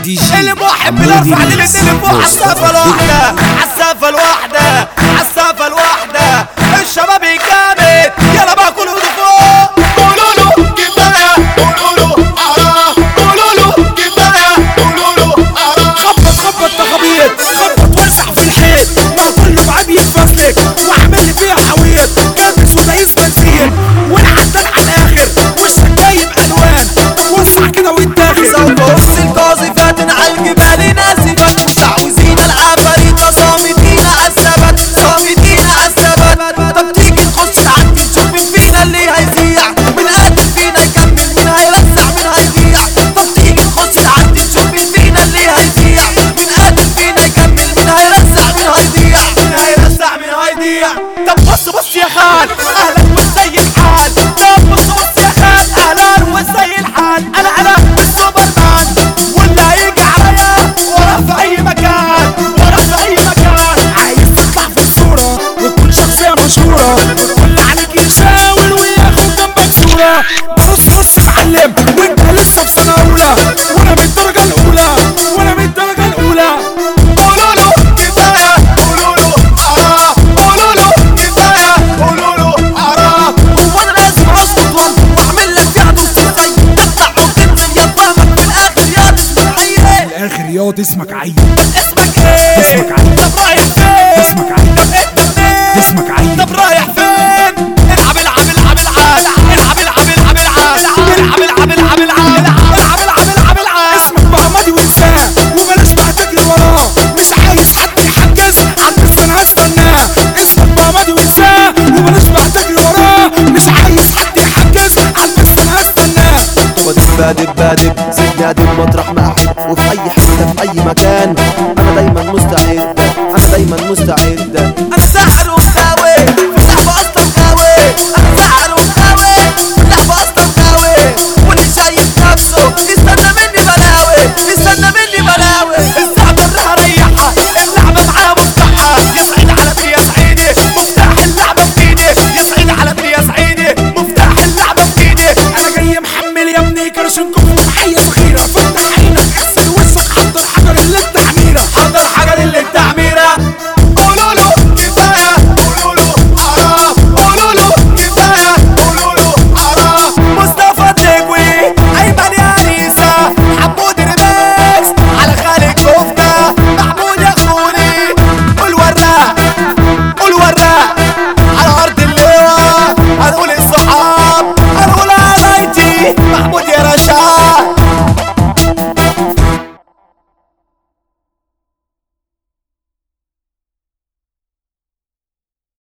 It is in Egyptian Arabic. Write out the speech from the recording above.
دي جي اللي محب عمودي الارفع اللي ميكس. اللي فوق بوست. عالسافة الواحدة عالسافة الواحدة عالسافة الواحدة الشباب الجامد يلا بقى كله فوق قولوا له كفايه قولوا له اه قولوا له كفايه قولوا له اه خبط خبط تخبيط خبط وسع في الحيط ما كله بعد يتفسلك واعمل لي فيها حويط كابس ودايس بنزين والعدل على الاخر وشك جايب الوان وسع كده ويتاخد سوف ارسل قاذفات على الجبال ناسفة مستعوذين العفاريت صامتين الثبت صامتين الثبت طب تيجي نخش نعدي نشوف مين فينا اللي هيذيع مين قادر فينا يكمل مين هيوسع مين هيضيع طب تيجي نخش نعدي نشوف مين فينا اللي هيذيع مين قادر فينا يكمل مين هيوسع مين هيضيع مين هيرزع مين هيضيع طب بص بص يا خال اهلا وازاي الحال طب بص بص يا خال اهلا وازاي الحال انا انا السوبر مان واللي هيجي عليا وراه في اي مكان وراه في اي مكان عايز تطلع في الصورة وتكون شخصية مشهورة واللي عليك يشاور وياخد جنبك صورة بص بص يا معلم وانت لسه في سنة أولى وانا من الدرجة الأولى وانا من الدرجة الأولى قولوا له كفايه قولوا له اه قولوا له كفايه قولوا له اه هو انا لازم اسقط واعمل لك فيها دوس ازاي تطلع وتنزل يا فاهمك في الاخر يا اسمك حي اخر ياض اسمك عيد اسمك ايه اسمك علي. طب رايح فين اسمك علي. طب انت منين اسمك عيد طب رايح فين العب العب العب العب العب العب العب العب العب العب العب العب العب العب العب العب اسمك محمدي وانساه وبلاش بقى تجري وراه مش عايز حد يحجز عالبس انا هستناه اسمك محمدي وانساه وبلاش بقى تجري وراه مش عايز حد يحجز عالبس انا هستناه ودب دب دب سيبني ادب مطرح ما احب وفي اي حته في اي مكان انا دايما مستعد انا دايما مستعد انا ساحر وخاوي في لعبه اصلا خاوي انا ساحر وخاوي في لعبه اصلا خاوي واللي شايف نفسه يستنى مني بلاوي يستنى مني بلاوي الزعبة اللي هريحها اللعبة معاه مفتاحها يسعد على مين يا سعيدي مفتاح اللعبة بإيدي يسعد على مين يا سعيدي مفتاح اللعبة بإيدي أنا جاي محمل يا ابني كرشنكم في حي صغيرة في